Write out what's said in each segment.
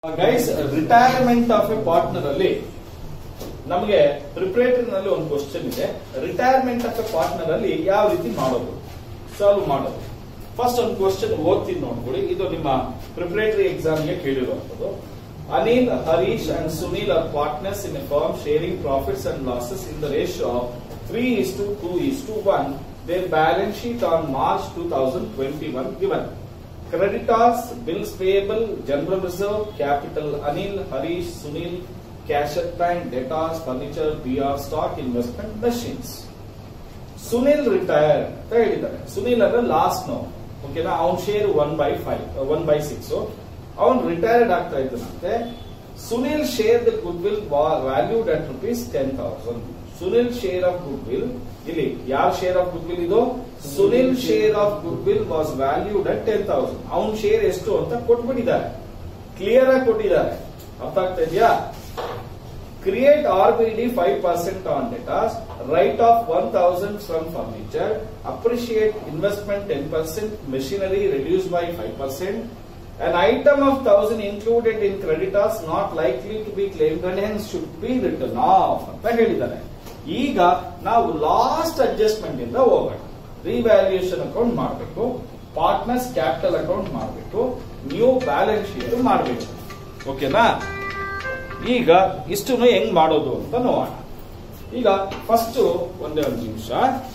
Guys retirement of a partner ಅಲ್ಲಿ ನಮಗೆ preparatory ನಲ್ಲಿ ಒಂದು ಕ್ವಶನ್ ಇದೆ ರಿಟೈರ್ಮೆಂಟ್ ಆಫ್ ಎ ಪಾರ್ಟ್ನರ್ ಅಲ್ಲಿ ಯಾವ ರೀತಿ ಮಾಡೋದು ಸಾಲ್ವ್ ಮಾಡೋದು ಫಸ್ಟ್ ಒಂದು ಕ್ವಶನ್ ಓದ್ತೀನಿ ನೋಡ್ಕೊಳ್ಳಿ ಇದು ನಿಮ್ಮ ಪ್ರಿಪರೇಟರಿ ಎಕ್ಸಾಮ್ ಗೆ ಕೇಳಿರುವಂತದ್ದು Anil Harish and Sunil are partners in a firm sharing profits and losses in the ratio of three is to two is to one their balance sheet on March two thousand twenty one given Creditors, bills payable, general reserve, capital, Anil, Harish, Sunil, cash at bank, debtors, furniture, PR, stock, investment, machines. Sunil retire ಅಂತ ಹೇಳಿದ್ದಾರೆ ಸುನಿಲ್ ಅಂದ್ರೆ last no ಓಕೆನಾ ಅವನ್ share one by five one by six ಅವನ್ retired ಆಗ್ತಾ ಇದ್ದಾನಂತೆ Sunil share the goodwill valued at rupees ten thousand Sunil share of goodwill ಇಲ್ಲಿ ಯಾರ್ ಶೇರ್ ಆಫ್ ಗುಡ್ ವಿಲ್ ಇದು Sunil share of goodwill was valued at ten thousand ಅವನ್ share ಎಷ್ಟು ಅಂತ ಕೊಟ್ಬಿಟ್ಟಿದ್ದಾರೆ clear ಆಗಿ ಕೊಟ್ಟಿದ್ದಾರೆ ಅರ್ಥ ಆಗ್ತಾ ಇದೆಯಾ create RBD 5% on debtors, write off 1000 from furniture, appreciate investment 10%, machinery reduced by 5%, an item of 1000 included in creditors not likely to be claimed and hence should be written off ಅಂತ ಹೇಳಿದ್ದಾರೆ ಈಗ ನಾವು last adjustment ಇಂದ ಹೋಗೋಣ revaluation account ಮಾಡಬೇಕು partners capital account ಮಾಡಬೇಕು new balance sheet ಮಾಡಬೇಕು ಓಕೆನಾ ಈಗ ಇಷ್ಟು ಹೆಂಗ್ ಮಾಡೋದು ಅಂತ ನೋಡೋಣ ಈಗ ಫಸ್ಟ್ ಒಂದೇ ಒಂದು ನಿಮಿಷ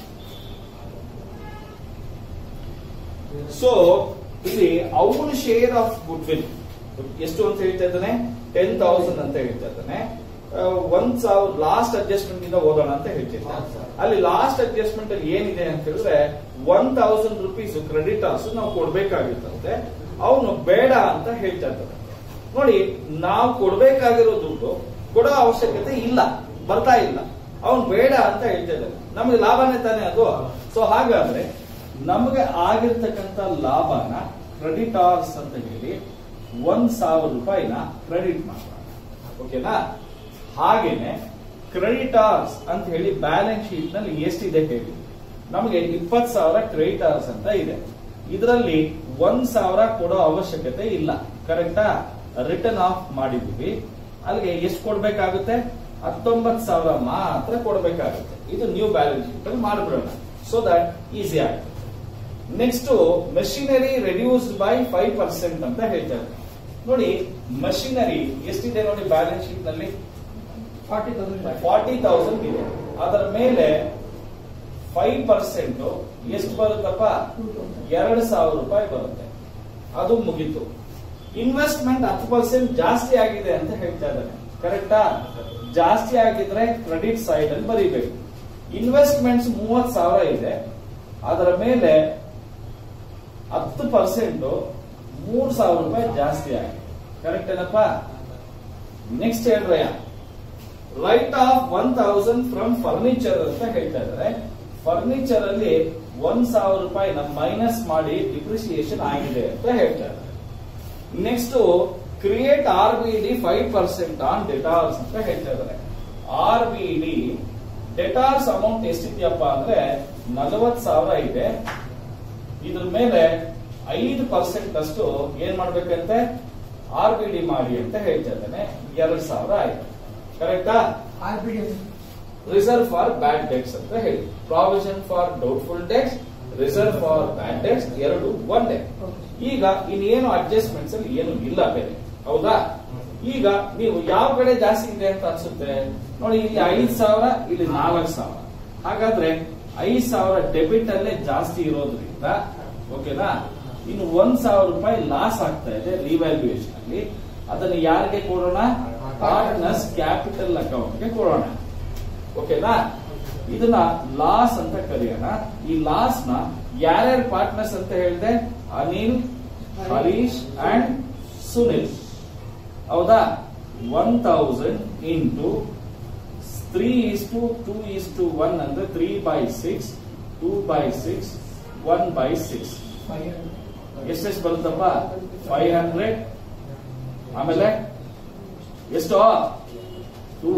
ಸೊ ಇಲ್ಲಿ ಅವನ ಶೇರ್ ಆಫ್ ಗುಡ್ ವಿಲ್ ಎಷ್ಟು ಅಂತ ಹೇಳ್ತಾ ಇದ್ದಾನೆ ಟೆನ್ ತೌಸಂಡ್ ಅಂತ ಹೇಳ್ತಾ ಇದ್ದಾನೆ ಆ, ಒಂದ್ ಸಾವಿರ ಲಾಸ್ಟ್ ಅಡ್ಜಸ್ಟ್ಮೆಂಟ್ ಇಂದ ಓದೋಣ ಅಂತ ಹೇಳ್ತಿದ್ದೆ ಅಲ್ಲಿ ಲಾಸ್ಟ್ ಅಡ್ಜಸ್ಟ್ಮೆಂಟ್ ಅಲ್ಲಿ ಏನಿದೆ ಅಂತ ಹೇಳಿದ್ರೆ ಒನ್ ತೌಸಂಡ್ ರುಪೀಸ್ ಕ್ರೆಡಿಟರ್ಸ್ ನಾವು ಕೊಡ್ಬೇಕಾಗಿರ್ತದೆ ಅವನು ಬೇಡ ಅಂತ ಹೇಳ್ತಾ ಇದ್ದಾರೆ ನೋಡಿ ನಾವು ಕೊಡ್ಬೇಕಾಗಿರೋ ದುಡ್ಡು ಕೊಡೋ ಅವಶ್ಯಕತೆ ಇಲ್ಲ ಬರ್ತಾ ಇಲ್ಲ ಅವನು ಬೇಡ ಅಂತ ಹೇಳ್ತಾ ಇದ್ದಾನೆ ನಮಗೆ ಲಾಭನೇ ತಾನೇ ಅದು ಸೊ ಹಾಗಾದ್ರೆ ನಮಗೆ ಆಗಿರ್ತಕ್ಕಂಥ ಲಾಭನ ಕ್ರೆಡಿಟಾರ್ಸ್ ಅಂತ ಹೇಳಿ ಒಂದ್ ಸಾವಿರ ರೂಪಾಯಿನ ಕ್ರೆಡಿಟ್ ಮಾಡೋಣ ಓಕೆನಾ ಹಾಗೇನೆ ಕ್ರೆಡಿಟಾರ್ಸ್ ಅಂತ ಹೇಳಿ ಬ್ಯಾಲೆನ್ಸ್ ಶೀಟ್ ನಲ್ಲಿ ಎಷ್ಟಿದೆ ಹೇಳಿ ನಮಗೆ ಇಪ್ಪತ್ ಸಾವಿರ ಕ್ರೆಡಿಟಾರ್ಸ್ ಅಂತ ಇದೆ ಇದರಲ್ಲಿ ಒಂದ್ ಸಾವಿರ ಕೊಡೋ ಅವಶ್ಯಕತೆ ಇಲ್ಲ ಕರೆಕ್ಟಾ ರಿಟರ್ನ್ ಆಫ್ ಮಾಡಿದ್ವಿ ಅಲ್ಲಿಗೆ ಎಷ್ಟು ಕೊಡ್ಬೇಕಾಗುತ್ತೆ ಹತ್ತೊಂಬತ್ ಸಾವಿರ ಮಾತ್ರ ಕೊಡ್ಬೇಕಾಗುತ್ತೆ ಇದು ನ್ಯೂ ಬ್ಯಾಲೆನ್ಸ್ ಶೀಟ್ ಅಲ್ಲಿ ಮಾಡ್ಬಿಡೋಣ ಸೊ ದಟ್ ಈಸಿ ಆಗುತ್ತೆ next machinery reduced by five percent ಅಂತ ಹೇಳ್ತಾರೆ ನೋಡಿ ಮಷಿನರಿ ಎಷ್ಟಿದೆ ನೋಡಿ ಬ್ಯಾಲೆನ್ಸ್ ಶೀಟ್ ನಲ್ಲಿ ಫಾರ್ಟಿ ತೌಸಂಡ್ ಫಾರ್ಟಿ ತೌಸಂಡ್ ಇದೆ ಅದರ ಮೇಲೆ ಫೈವ್ ಪರ್ಸೆಂಟ್ ಎಷ್ಟು ಬರುತ್ತಪ್ಪ ಎರಡು ಸಾವಿರ ರೂಪಾಯಿ ಬರುತ್ತೆ ಅದು ಮುಗೀತು ಇನ್ವೆಸ್ಟ್ಮೆಂಟ್ ಹತ್ತು ಪರ್ಸೆಂಟ್ ಜಾಸ್ತಿ ಆಗಿದೆ ಅಂತ ಹೇಳ್ತಾ ಇದ್ದಾನೆ ಕರೆಕ್ಟಾ ಜಾಸ್ತಿ ಆಗಿದ್ರೆ ಕ್ರೆಡಿಟ್ ಸೈಡ್ ಅಲ್ಲಿ ಬರೀಬೇಕು ಇನ್ವೆಸ್ಟ್ಮೆಂಟ್ಸ್ ಮೂವತ್ ಸಾವಿರ ಇದೆ ಅದರ ಮೇಲೆ ಹತ್ತು ಪರ್ಸೆಂಟ್ ಮೂರ್ ಸಾವಿರ ರೂಪಾಯಿ ಜಾಸ್ತಿ ಆಗಿದೆ ಕರೆಕ್ಟ್ ಏನಪ್ಪ ನೆಕ್ಸ್ಟ್ ಹೇಳ್ರಯ್ಯ write off one thousand from furniture ಅಂತ ಹೇಳ್ತಾ ಇದ್ದಾರೆ ಫರ್ನಿಚರ್ ಅಲ್ಲಿ ಒಂದ್ ಸಾವಿರ ರೂಪಾಯಿನ ಮೈನಸ್ ಮಾಡಿ ಡಿಪ್ರಿಸಿಯೇಷನ್ ಆಗಿದೆ ಅಂತ ಹೇಳ್ತಾ ಇದ್ದಾರೆ next create R B D five percent on debtors ಅಂತ ಹೇಳ್ತಾ ಇದ್ದಾರೆ R B D debtors amount ಎಷ್ಟಿದ್ಯಪ್ಪ ಅಂದ್ರೆ ನಲವತ್ ಸಾವಿರ ಇದೆ ಇದ್ರ ಮೇಲೆ ಐದು ಪರ್ಸೆಂಟ್ ಅಷ್ಟು ಏನ್ ಮಾಡ್ಬೇಕಂತೆ ಆರ್ ಬಿ ಡಿ ಮಾಡಿ ಅಂತ ಹೇಳ್ತಾ ಇದ್ದಾನೆ ಎರಡ್ ಸಾವಿರ ಆಯ್ತು ಕರೆಕ್ಟಾ R B D reserve for bad debts ಅಂತ ಹೇಳಿ provision for doubtful debts reserve for bad debts ಎರಡು ಒಂದೇ ಈಗ ಇನ್ನೇನು ಅಡ್ಜಸ್ಟ್ಮೆಂಟ್ಸ್ ಅಲ್ಲಿ ಏನು ಇಲ್ಲ ಬೇರೆ ಹೌದಾ ಈಗ ನೀವು ಯಾವ ಕಡೆ ಜಾಸ್ತಿ ಇದೆ ಅಂತ ಅನ್ಸುತ್ತೆ ನೋಡಿ ಇಲ್ಲಿ ಐದ್ ಸಾವಿರ ಇಲ್ಲಿ ನಾಲ್ಕು ಸಾವಿರ ಹಾಗಾದ್ರೆ ಐದ್ ಸಾವಿರ ಡೆಬಿಟ್ ಅಲ್ಲೇ ಜಾಸ್ತಿ ಇರೋದ್ರಿಂದ ಓಕೆನಾ ಇನ್ನು ಒಂದ್ ಸಾವಿರ ರೂಪಾಯಿ ಲಾಸ್ ಆಗ್ತಾ ಇದೆ ರಿವ್ಯಾಲ್ಯೂಯೇಷನ್ ಅಲ್ಲಿ ಅದನ್ನು ಯಾರಿಗೆ ಕೊಡೋಣ ಪಾರ್ಟ್ನರ್ಸ್ ಕ್ಯಾಪಿಟಲ್ ಅಕೌಂಟ್ಗೆ ಕೊಡೋಣ ಓಕೆನಾ ಇದನ್ನ ಲಾಸ್ ಅಂತ ಕರೆಯೋಣ ಈ ಲಾಸ್ ನ ಯಾರ್ಯಾರು ಪಾರ್ಟ್ನರ್ಸ್ ಅಂತ ಹೇಳಿದೆ ಅನಿಲ್ ಹರೀಶ್ ಅಂಡ್ ಸುನಿಲ್ ಹೌದಾ one thousand into three is to two is to one ಅಂದ್ರೆ three by six two by six one by six ಎಷ್ಟೆಷ್ಟು ಬರುತ್ತಪ್ಪ ಫೈವ್ ಹಂಡ್ರೆಡ್ ಆಮೇಲೆ ಎಷ್ಟು two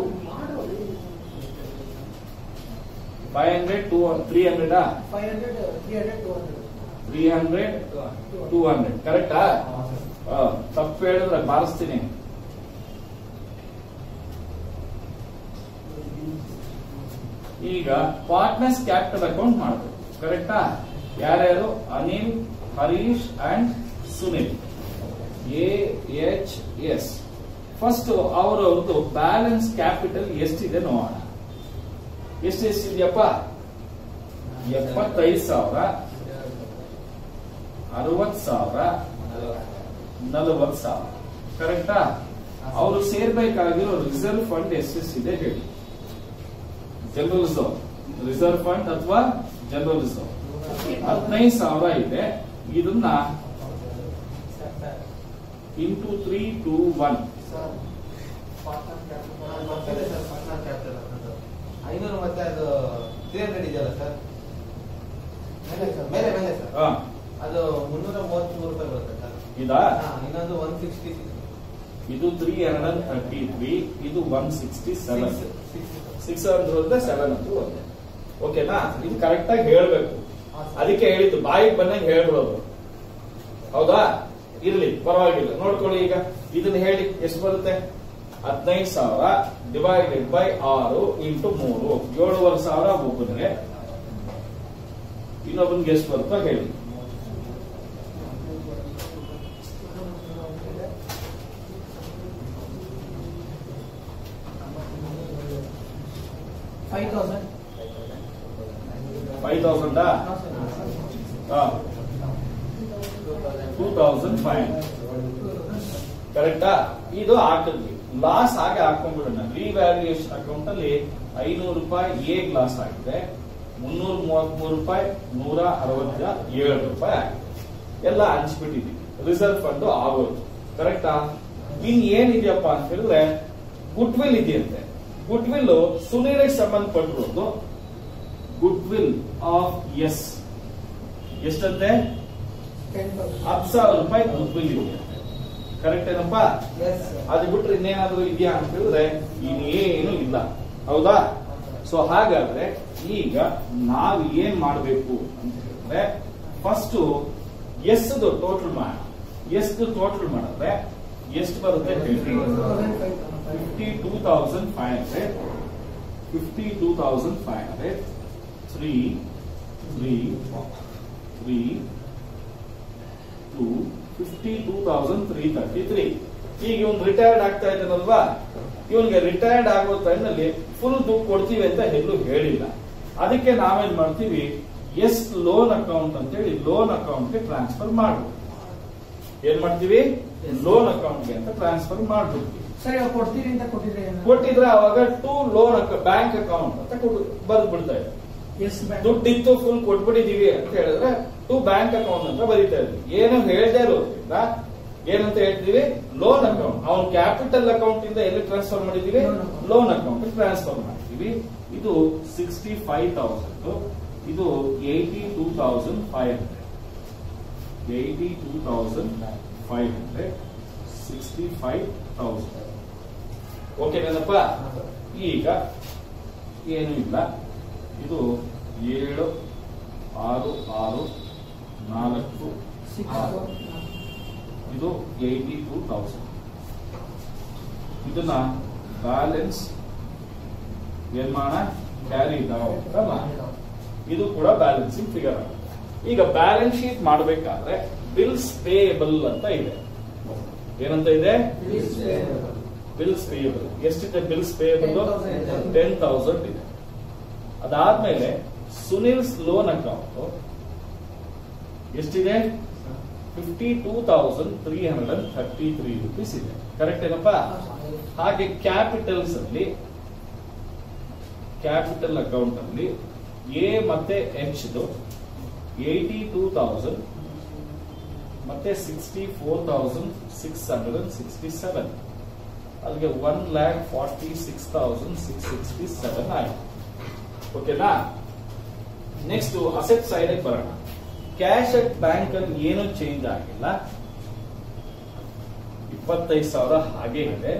five hundred two three ಹಂಡ್ರೆಡಾ five hundred three hundred two hundred three hundred two hundred ಕರೆಕ್ಟಾ ತಪ್ಪು ಹೇಳಿದ್ರೆ ಬಾರಿಸ್ತೀನಿ ಈಗ ಪಾರ್ಟ್ನರ್ಸ್ ಕ್ಯಾಪಿಟಲ್ ಅಕೌಂಟ್ ಮಾಡಬೇಕು ಕರೆಕ್ಟಾ ಯಾರ್ಯಾರು Anil Harish and Sunil A H S first ಅವರವ್ರದ್ದು ಬ್ಯಾಲೆನ್ಸ್ ಕ್ಯಾಪಿಟಲ್ ಎಷ್ಟಿದೆ ನೋಡೋಣ ಎಷ್ಟು ಎಷ್ಟಿದೆಯಪ್ಪ ಎಪ್ಪತ್ತೈದು ಸಾವಿರ ಅರವತ್ ಸಾವಿರ ನಲವತ್ ಸಾವಿರ ಕರೆಕ್ಟಾ ಅವರು ಸೇರ್ಬೇಕಾಗಿರೋ ರಿಸರ್ವ್ ಫಂಡ್ ಎಷ್ಟೆಷ್ಟಿದೆ ಹೇಳಿ ಜನರಲ್ ರಿಸರ್ವ್ ರಿಸರ್ವ್ ಫಂಡ್ ಅಥವಾ ಜನರಲ್ ರಿಸರ್ವ್ ಹದಿನೈದು ಸಾವಿರ ಇದೆ ಇದನ್ನ ಇಂಟು ತ್ರೀ ಟೂ ಒನ್ ಐನೂರು ಮತ್ತೆ ಅದು ತ್ರೀ ಹಂಡ್ರೆಡ್ ಇದೆಯಲ್ಲ ಸರ್ ಮೇಲೆ ಮೇಲೆ ಸರ್ ಅದು ಮುನ್ನೂರ ಮೂವತ್ಮೂರು ರೂಪಾಯಿ ಬರುತ್ತೆ ಸರ್ ಇದಾ ಹಾ, ಇನ್ನೊಂದು ಒನ್ ಸಿಕ್ಸ್ಟಿ ಇದು ತ್ರೀ ಹಂಡ್ರೆಡ್ ಥರ್ಟಿ ತ್ರೀ ಇದು one sixty seven six hundred seven ಅಂತ ಒಂದೇ ಓಕೆನಾ ಇದು ಕರೆಕ್ಟ್ ಆಗಿ ಹೇಳ್ಬೇಕು ಅದಕ್ಕೆ ಹೇಳಿದ್ದು ಬಾಯಿಗೆ ಬಂದಂಗೆ ಹೇಳ್ಬಿಡೋದು ಹೌದಾ ಇರ್ಲಿ ಪರವಾಗಿಲ್ಲ ನೋಡ್ಕೊಳ್ಳಿ ಈಗ ಇದನ್ನ ಹೇಳಿ ಎಷ್ಟು ಬರುತ್ತೆ ಹದಿನೈದು ಸಾವಿರ ಡಿವೈಡೆಡ್ ಬೈ ಆರು ಇಂಟು ಮೂರು ಏಳುವರೆ ಸಾವಿರ ಒಬ್ಬನಿಗೆ ಇನ್ನೊಬ್ಬನಿಗೆ ಎಷ್ಟು ಬರುತ್ತೋ ಹೇಳಿ ಫೈವ್ ತೌಸಂಡ್ ಫೈವ್ ತೌಸಂಡಾ ಟೂ ತೌಸಂಡ್ ಫೈವ್ ಕರೆಕ್ಟಾ ಇದು ಹಾಕಿದ್ವಿ ಲಾಸ್ ಹಾಗೆ ಹಾಕೊಂಡ್ಬಿಡೋಣ ರಿವ್ಯಾಲ್ಯೂಯೇಷನ್ ಅಕೌಂಟ್ ಅಲ್ಲಿ ಐನೂರು ರೂಪಾಯಿ ಎ ಲಾಸ್ ಆಗಿದೆ ಮುನ್ನೂರ ಮೂವತ್ಮೂರು ರೂಪಾಯಿ ನೂರ ಅರವತ್ತ ಏಳು ರೂಪಾಯಿ ಆಗಿದೆ ಎಲ್ಲ ಹಂಚ್ಬಿಟ್ಟಿದ್ವಿ ರಿಸರ್ವ್ ಫಂಡ್ ಆಗೋದು ಕರೆಕ್ಟಾ ಇನ್ ಏನಿದೆಯಪ್ಪ ಅಂತ ಹೇಳಿದ್ರೆ ಗುಡ್ ವಿಲ್ ಇದೆಯಂತೆ ಗುಡ್ ವಿಲ್ ಸುನೀರಿಗೆ ಸಂಬಂಧಪಟ್ಟಿರೋದು ಗುಡ್ ವಿಲ್ ಆಫ್ ಎಸ್ ಎಷ್ಟಂತೆ ಟೆನ್ ತೌಸಂಡ್ ಹತ್ತು ಸಾವಿರ ರೂಪಾಯಿ ಗುಡ್ ವಿಲ್ ಇದೆ ಕರೆಕ್ಟ್ ಏನಪ್ಪಾ ಎಸ್ ಅದು ಬಿಟ್ರೆ ಇನ್ನೇನಾದ್ರೂ ಇದೆಯಾ ಅಂತ ಹೇಳಿದ್ರೆ ಇನ್ನೇನು ಇಲ್ಲ ಹೌದಾ ಸೊ ಹಾಗಾದ್ರೆ ಈಗ ನಾವು ಏನ್ ಮಾಡಬೇಕು ಅಂತ ಹೇಳಿದ್ರೆ ಫಸ್ಟ್ ಎಸ್ದು ಟೋಟಲ್ ಮಾಡೋಣ ಎಷ್ಟು ಟೋಟಲ್ ಮಾಡಿದ್ರೆ ಎಷ್ಟು ಬರುತ್ತೆ ಹೇಳಿ fifty two thousand five hundred fifty two thousand five hundred three three three to fifty two thousand three thirty three ಈಗ ಇವನ್ ರಿಟೈರ್ಡ್ ಆಗ್ತಾ ಇದ್ದಾನಲ್ವಾ ಇವನ್ಗೆ ರಿಟೈರ್ಡ್ ಆಗೋ ಟೈಮ್ನಲ್ಲಿ ಫುಲ್ ದುಡ್ಡು ಕೊಡ್ತೀವಿ ಅಂತ ಎಲ್ಲೂ ಹೇಳಿಲ್ಲ ಅದಕ್ಕೆ ನಾವೇನ್ ಮಾಡ್ತೀವಿ ಎಸ್ ಲೋನ್ ಅಕೌಂಟ್ ಅಂತ ಹೇಳಿ ಲೋನ್ ಅಕೌಂಟ್ಗೆ ಟ್ರಾನ್ಸ್ಫರ್ ಮಾಡ್ಬೋದು ಏನ್ ಮಾಡ್ತೀವಿ ಲೋನ್ ಅಕೌಂಟ್ಗೆ ಅಂತ ಟ್ರಾನ್ಸ್ಫರ್ ಮಾಡ್ಬಿಡ್ತೀವಿ ಸರಿ ಅವ್ರು ಕೊಡ್ತೀರಿ ಅಂತ ಕೊಟ್ಟಿದ್ರೆ ಕೊಟ್ಟಿದ್ರೆ ಅವಾಗ ಟು ಲೋನ್ ಬ್ಯಾಂಕ್ ಅಕೌಂಟ್ ಅಂತ ಬರೆದು ಬಿಡ್ತಾ ಇದ್ದಾರೆ ಎಸ್ ಬ್ಯಾಂಕ್ ದುಡ್ಡಿತ್ತು ಫುಲ್ ಕೊಟ್ಬಿಟ್ಟಿದೀವಿ ಅಂತ ಹೇಳಿದ್ರೆ ಟು ಬ್ಯಾಂಕ್ ಅಕೌಂಟ್ ಅಂತ ಬರೀತಾ ಇದ್ವಿ ಏನು ಹೇಳ್ದೇ ಇರೋದ್ರಿಂದ ಏನಂತ ಹೇಳ್ತೀವಿ ಲೋನ್ ಅಕೌಂಟ್ ಅವ್ನ ಕ್ಯಾಪಿಟಲ್ ಅಕೌಂಟ್ ಇಂದ ಎಲ್ಲಿ ಟ್ರಾನ್ಸ್ಫರ್ ಮಾಡಿದೀವಿ Loan account. Loan account transfer ಮಾಡ್ತೀವಿ ಇದು ಸಿಕ್ಸ್ಟಿ ಫೈವ್ ತೌಸಂಡ್ ಇದು eighty two thousand five hundred eighty two thousand five hundred sixty five thousand ಓಕೆನೇನಪ್ಪ ಈಗ ಏನು ಇಲ್ಲ ಇದು ಏಳು ಆರು ಆರು ನಾಲ್ಕು ಸಿಕ್ಸ್ ಆರು. ಇದು ಏಯ್ಟಿ ಟೂ ತೌಸಂಡ್ ಇದನ್ನ ಬ್ಯಾಲೆನ್ಸ್ ಏನ್ ಮಾಡ ಕ್ಯಾರಿ ಇದು ಕೂಡ ಬ್ಯಾಲೆನ್ಸಿಂಗ್ ಫಿಗರ್ ಆಗುತ್ತೆ ಈಗ ಬ್ಯಾಲೆನ್ಸ್ ಶೀಟ್ ಮಾಡಬೇಕಾದ್ರೆ ಬಿಲ್ಸ್ ಪೇಯಬಲ್ ಅಂತ ಇದೆ ಏನಂತ ಇದೆ ಬಿಲ್ಸ್ ಪೇಯಬಲ್ ಎಷ್ಟಿದೆ ಬಿಲ್ಸ್ ಪೇಯಬಲ್ 10,000. ಟೆನ್ ತೌಸಂಡ್ ಇದೆ ಅದಾದ್ಮೇಲೆ ಸುನಿಲ್ಸ್ ಲೋನ್ ಅಕೌಂಟ್ ಎಷ್ಟಿದೆ fifty two thousand three hundred and thirty three rupees ಇದೆ ಕರೆಕ್ಟ್ ಏನಪ್ಪಾ ಹಾಗೆ ಕ್ಯಾಪಿಟಲ್ಸ್ ಅಲ್ಲಿ ಕ್ಯಾಪಿಟಲ್ ಅಕೌಂಟ್ ಅಲ್ಲಿ ಎ ಮತ್ತೆ ಎಚ್ ಏಯ್ಟಿ ಟೂ ತೌಸಂಡ್ ಮತ್ತೆ sixty four thousand six hundred and sixty seven ಅಲ್ಲಿಗೆ one lakh forty six thousand six sixty seven ಆಯ್ತು ಓಕೆನಾ ನೆಕ್ಸ್ಟ್ ಅಸೆಟ್ ಸೈಡ್ ಬರೋಣ ಕ್ಯಾಶ್ ಅಟ್ ಬ್ಯಾಂಕ್ ಅಲ್ಲಿ ಏನು ಚೇಂಜ್ ಆಗಿಲ್ಲ ಇಪ್ಪತ್ತೈದು ಸಾವಿರ ಹಾಗೆ ಇದೆ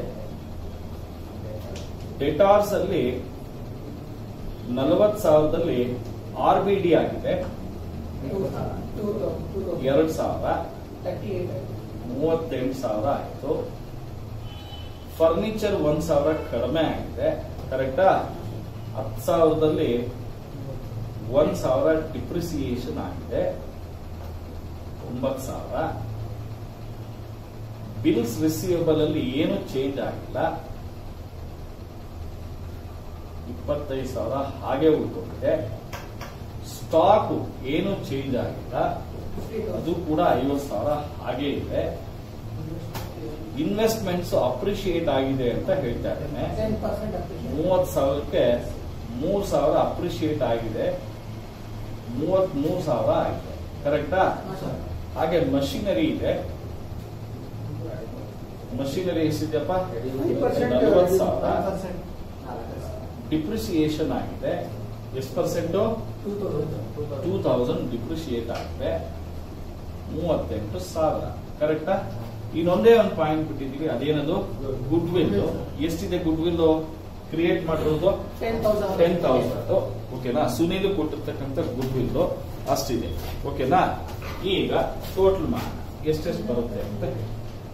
ಡೆಟಾರ್ಸ್ ಅಲ್ಲಿ ನಲವತ್ ಸಾವಿರದಲ್ಲಿ ಆರ್ ಬಿ ಡಿ ಆಗಿದೆ ಎರಡ್ ಸಾವಿರ ತರ್ಟಿ ಏಟ್ ಮೂವತ್ತೆಂಟು ಸಾವಿರ ಆಯ್ತು ಫರ್ನಿಚರ್ ಒಂದ್ ಸಾವಿರ ಕಡಿಮೆ ಆಗಿದೆ ಕರೆಕ್ಟಾ ಹತ್ತು ಸಾವಿರದಲ್ಲಿ ಒಂದ್ ಸಾವಿರ ಡಿಪ್ರಿಸಿಯೇಷನ್ ಆಗಿದೆ ಒಂಬತ್ತು ಸಾವಿರ ಬಿಲ್ಸ್ ರಿಸೀವಬಲ್ ಅಲ್ಲಿ ಏನು ಚೇಂಜ್ ಆಗಿಲ್ಲ ಇಪ್ಪತ್ತೈದು ಸಾವಿರ ಹಾಗೆ ಉಳ್ಕೊಂಡಿದೆ ಸ್ಟಾಕ್ ಏನು ಚೇಂಜ್ ಆಗಿಲ್ಲ ಅದು ಕೂಡ ಐವತ್ತು ಸಾವಿರ ಹಾಗೆ ಇದೆ ಇನ್ವೆಸ್ಟ್ಮೆಂಟ್ಸ್ ಅಪ್ರಿಶಿಯೇಟ್ ಆಗಿದೆ ಅಂತ ಹೇಳ್ತಾ ಇದ್ದೇನೆ ಟೆನ್ ಪರ್ಸೆಂಟ್ ಅಪ್ರಿಷಿಯೇಟ್ ಮೂವತ್ ಸಾವಿರಕ್ಕೆ ಮೂರ್ ಸಾವಿರ ಅಪ್ರಿಶಿಯೇಟ್ ಆಗಿದೆ ಮೂವತ್ ಮೂರ್ ಸಾವಿರ ಆಗಿದೆ ಕರೆಕ್ಟಾ ಹಾಗೆ ಮಷಿನರಿ ಇದೆ ಮಷಿನರಿ ಎಷ್ಟಿದೆಯಪ್ಪ ನಲವತ್ತು ಸಾವಿರ ಡಿಪ್ರಿಸಿಯೇಷನ್ ಆಗಿದೆ ಎಷ್ಟು ಪರ್ಸೆಂಟ್ ಟೂ ತೌಸಂಡ್ ಡಿಪ್ರಿಶಿಯೇಟ್ ಆಗಿದೆ ಮೂವತ್ತೆಂಟು ಸಾವಿರ ಕರೆಕ್ಟಾ ಇನ್ನೊಂದೇ ಒಂದು ಪಾಯಿಂಟ್ ಬಿಟ್ಟಿದ್ದೀವಿ ಅದೇನದು ಗುಡ್ ವಿಲ್ ಎಷ್ಟಿದೆ ಗುಡ್ ವಿಲ್ ಕ್ರಿಯೇಟ್ ಮಾಡಿರೋದು ಟೆನ್ ತೌಸಂಡ್ ಟೆನ್ ತೌಸಂಡ್ ಓಕೆನಾ ಸುನೀಲ್ ಕೊಟ್ಟಿರ್ತಕ್ಕಂಥ ಗುಡ್ ವಿಲ್ ಅಷ್ಟಿದೆ ಓಕೆನಾ ಈಗ ಟೋಟಲ್ ಮಾಡೋಣ ಎಷ್ಟೆಷ್ಟು ಬರುತ್ತೆ ಅಂತ ಹೇಳಿ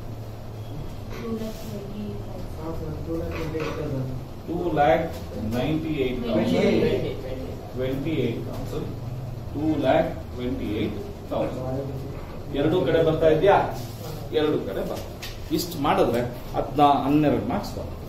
two lakh ninety eight twenty eight thousand two lakh twenty eight thousand ಎರಡು ಕಡೆ ಬರ್ತಾ ಇದೆಯಾ ಎರಡು ಕಡೆ ಬರ್ತಾ ಇಷ್ಟು ಮಾಡಿದ್ರೆ ಹದ್ನಾ ಹನ್ನೆರಡು ಮಾರ್ಕ್ಸ್ ಬರುತ್ತೆ